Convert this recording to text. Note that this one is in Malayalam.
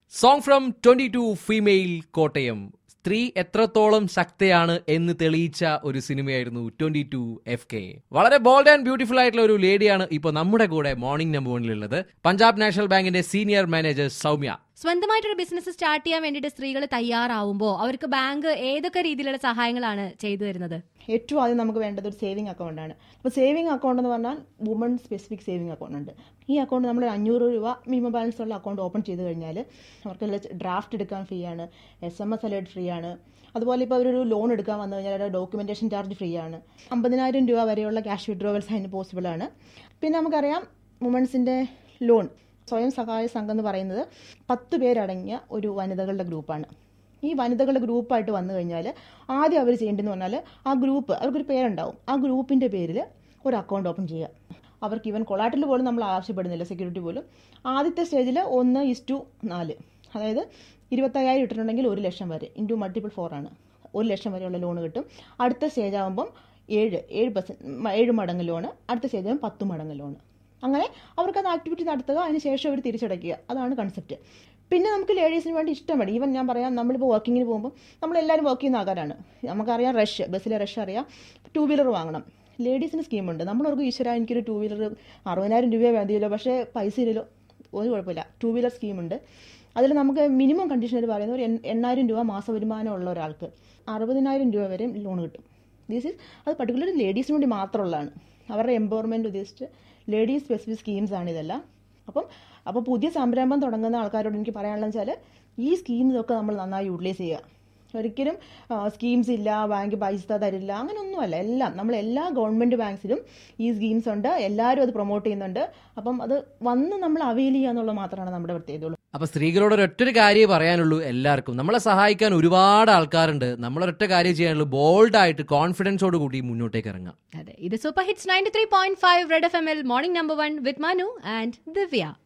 song from twenty two female Kottayam സ്ത്രീ എത്രത്തോളം ശക്തയാണ് എന്ന് തെളിയിച്ച ഒരു സിനിമയായിരുന്നു ട്വന്റി ടു എഫ് കെ വളരെ ബോൾഡ് ആൻഡ് ബ്യൂട്ടിഫുൾ ആയിട്ടുള്ള ഒരു ലേഡിയാണ് ഇപ്പോൾ നമ്മുടെ കൂടെ മോർണിംഗ് നമ്പർ വണ്ണിലുള്ളത് പഞ്ചാബ് നാഷണൽ ബാങ്കിന്റെ സീനിയർ മാനേജർ സൗമ്യ സ്വന്തമായിട്ടൊരു ബിസിനസ് സ്റ്റാർട്ട് ചെയ്യാൻ വേണ്ടിയിട്ട് സ്ത്രീകൾ തയ്യാറാവുമ്പോൾ അവർക്ക് ബാങ്ക് ഏതൊക്കെ രീതിയിലുള്ള സഹായങ്ങളാണ് ചെയ്തു തരുന്നത് ഏറ്റവും ആദ്യം നമുക്ക് വേണ്ടത് ഒരു സേവിങ് അക്കൗണ്ട് ആണ് അപ്പോൾ സേവിങ് അക്കൗണ്ട് എന്ന് പറഞ്ഞാൽ വുമൺ സ്പെസിഫിക് സേവിങ് അക്കൗണ്ട് ഉണ്ട് ഈ അക്കൗണ്ട് നമ്മൾ ഒരു അഞ്ഞൂറ് രൂപ മിനിമം ബാലൻസ് ഉള്ള അക്കൗണ്ട് ഓപ്പൺ ചെയ്ത് കഴിഞ്ഞാൽ അവർക്ക് ഡ്രാഫ്റ്റ് എടുക്കാൻ ഫ്രീ ആണ് S M S alert free ആണ് അതുപോലെ ഇപ്പോൾ അവരൊരു ലോൺ എടുക്കാൻ വന്നു കഴിഞ്ഞാൽ ഡോക്യുമെന്റേഷൻ ചാർജ് ഫ്രീ ആണ് അമ്പതിനായിരം രൂപ വരെയുള്ള ക്യാഷ് വിഡ്രോവൽസ് അതിന് പോസിബിൾ ആണ് പിന്നെ നമുക്കറിയാം വുമൺസിൻ്റെ ലോൺ സ്വയം സഹായ സംഘം എന്ന് പറയുന്നത് പത്ത് പേരടങ്ങിയ ഒരു വനിതകളുടെ ഗ്രൂപ്പാണ് ഈ വനിതകളുടെ ഗ്രൂപ്പായിട്ട് വന്നു കഴിഞ്ഞാൽ ആദ്യം അവർ ചെയ്യേണ്ടതെന്ന് പറഞ്ഞാൽ ആ ഗ്രൂപ്പ് അവർക്കൊരു പേരുണ്ടാവും ആ ഗ്രൂപ്പിൻ്റെ പേരിൽ ഒരു അക്കൗണ്ട് ഓപ്പൺ ചെയ്യുക അവർക്ക് ഈവൻ കൊളാട്ടിൽ പോലും നമ്മൾ ആവശ്യപ്പെടുന്നില്ല സെക്യൂരിറ്റി പോലും ആദ്യത്തെ സ്റ്റേജിൽ ഒന്ന് ഇസ് ടു നാല് അതായത് ഇരുപത്തയ്യായിരം ഇട്ടിട്ടുണ്ടെങ്കിൽ ഒരു ലക്ഷം വരെ ഇൻറ്റു മൾട്ടിപ്പിൾ ഫോർ ആണ് ഒരു ലക്ഷം വരെയുള്ള ലോൺ കിട്ടും അടുത്ത സ്റ്റേജ് ആകുമ്പം ഏഴ് ഏഴ് പെർസെൻറ്റ് ഏഴ് മടങ്ങ് ലോണ് അടുത്ത സ്റ്റേജ് ആകുമ്പോൾ പത്ത് മടങ്ങ് ലോണ് അങ്ങനെ അവർക്ക് അത് ആക്ടിവിറ്റി നടത്തുക അതിന് ശേഷം അവർ തിരിച്ചടയ്ക്കുക അതാണ് കൺസെപ്റ്റ് പിന്നെ നമുക്ക് ലേഡീസിന് വേണ്ടി ഇഷ്ടമാണ് ഈവൻ ഞാൻ പറയാം നമ്മളിപ്പോൾ വർക്കിങ്ങിന് പോകുമ്പോൾ നമ്മളെല്ലാവരും വർക്ക് ചെയ്യുന്ന ആൾക്കാരാണ് നമുക്കറിയാം റഷ് ബസ്സിലെ റഷ് അറിയാം ടൂ വീലർ വാങ്ങണം ലേഡീസിന് സ്കീമുണ്ട് നമ്മളവർക്ക് ഈശ്വര എനിക്കൊരു ടൂ വീലർ അറുപതിനായിരം രൂപ വേണ്ടിയല്ലോ പക്ഷേ പൈസ ഇല്ലല്ലോ ഒരു കുഴപ്പമില്ല ടൂ വീലർ സ്കീമുണ്ട് അതിൽ നമുക്ക് മിനിമം കണ്ടീഷനിൽ പറയുന്നത് ഒരു എൺ- എണ്ണായിരം രൂപ മാസ വരുമാനം ഉള്ള ഒരാൾക്ക് അറുപതിനായിരം രൂപ വരെ ലോൺ കിട്ടും ദിസ് ഈസ് അത് പർട്ടിക്കുലർ ലേഡീസിന് വേണ്ടി മാത്രമുള്ളതാണ് അവരുടെ എംപവർമെൻറ്റ് ഉദ്ദേശിച്ച് ലേഡീസ് സ്പെസിഫിക് സ്കീംസ് ആണ് ഇതെല്ലാം അപ്പം അപ്പോൾ പുതിയ സംരംഭം തുടങ്ങുന്ന ആൾക്കാരോട് എനിക്ക് പറയാനുള്ളത് വെച്ചാൽ ഈ സ്കീംസ് ഒക്കെ നമ്മൾ നന്നായി യൂട്ടിലൈസ് ചെയ്യുക ഒരിക്കലും സ്കീംസ് ഇല്ല ബാങ്ക് പൈസ തരില്ല അങ്ങനെയൊന്നുമല്ല എല്ലാം നമ്മൾ എല്ലാ ഗവൺമെൻറ് ബാങ്ക്സിലും ഈ സ്കീംസ് ഉണ്ട് എല്ലാവരും അത് പ്രൊമോട്ട് ചെയ്യുന്നുണ്ട് അപ്പം അത് വന്ന് നമ്മൾ അവെയിൽ ചെയ്യുക എന്നുള്ളത് മാത്രമാണ് നമ്മുടെ പ്രത്യേകതയുള്ളൂ അപ്പൊ സ്ത്രീകളോട് ഒരൊറ്റൊരു കാര്യമേ പറയാനുള്ളൂ എല്ലാവർക്കും നമ്മളെ സഹായിക്കാൻ ഒരുപാട് ആൾക്കാരുണ്ട് നമ്മളൊരൊറ്റ കാര്യം ചെയ്യാനുള്ളൂ ബോൾഡായിട്ട് കോൺഫിഡൻസോട് കൂടി മുന്നോട്ടേക്ക് ഇറങ്ങാം അതെ ഇത് super hits ninety three point five red F M L morning number one with Manu and Divya